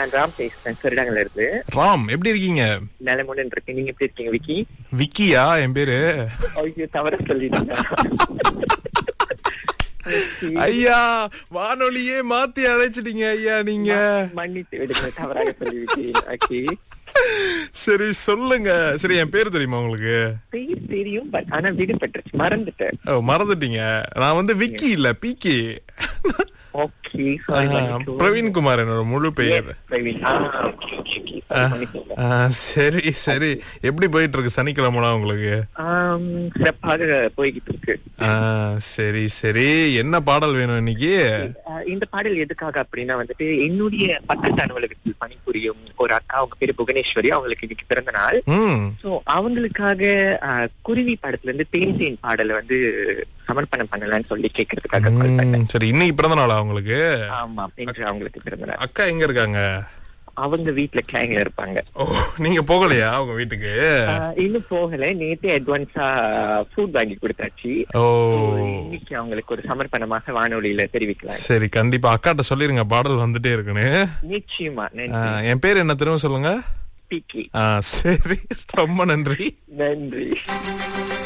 நான் ராம் பேசுறேன் சரிடாங்கல இருந்து ராம் எப்படி இருக்கீங்க நிலமுடன் இருக்கு நீங்க எப்படி இருக்கீங்க விக்கி விக்கியா என் பேரு ஐயோ தவற சொல்லிட்டீங்க ஐயா வானொலியே மாத்தி அழைச்சிட்டீங்க ஐயா நீங்க மன்னித்து விடுங்க தவறாக சொல்லிவிட்டேன் ஓகே சரி சொல்லுங்க சரி என் பேர் தெரியுமா உங்களுக்கு பேர் தெரியும் பட் ஆனா விடுபட்டுருச்சு மறந்துட்டேன் ஓ, மறந்துட்டீங்க நான் வந்து விக்கி இல்ல PK okay sorry Praveen Kumar என்னோட முழு பெயர் பிரவீன் ஆ ஓகே ஓகே ஓகே sorry, மன்னிச்சுங்க. ஆ, சரி சரி எப்படி போயிட்டு இருக்கு சனிக்கிழமைலாம் உங்களுக்கு ஆம், சிறப்பாக போய்கிட்டு இருக்கு ஆ, சரி சரி என்ன பாடல் வேணும் இன்னைக்கு ஆஹ் இந்த பாடல் எதுக்காக அப்படின்னா வந்துட்டு என்னுடைய பக்கத்து அலுவலகத்தில் பணிபுரியும் ஒரு அக்கா அவங்க பேரு புவனேஸ்வரி அவங்களுக்கு இன்னைக்கு பிறந்த நாள் ம் சோ அவங்களுக்காக ஆஹ், குருவி படத்துல இருந்து தேன் தேன் பாடலை வந்து சமர்ப்பணம் பண்ணலாம்னு சொல்லி கேட்கறதுக்காக கால் பண்ணேன் ம், சரி இன்னைக்கு பிறந்த நாளா உங்களுக்கு ஆமா என்று அவங்களுக்கு பிறந்த நாள் அக்கா எங்க இருக்காங்க அவங்க வீட்டுல கிளாங்ல இருப்பாங்க ஓ நீங்க போகலையா அவங்க வீட்டுக்கு ஆஹ், இன்னும் போகல நேத்தே அட்வான்ஸா ஃபுட் வாங்கி கொடுத்தாச்சு ஓ இன்னைக்கு அவங்களுக்கு ஒரு சமர்ப்பணமாக வானொலியில தெரிவிக்கலாம் சரி கண்டிப்பா அக்காட்ட சொல்லிருங்க பாடல் வந்துட்டே இருக்குன்னு நிச்சயமா ஆ, நன்றி என் பேர் என்ன திரும்ப சொல்லுங்க பிகி ஆ, சரி ரொம்ப நன்றி நன்றி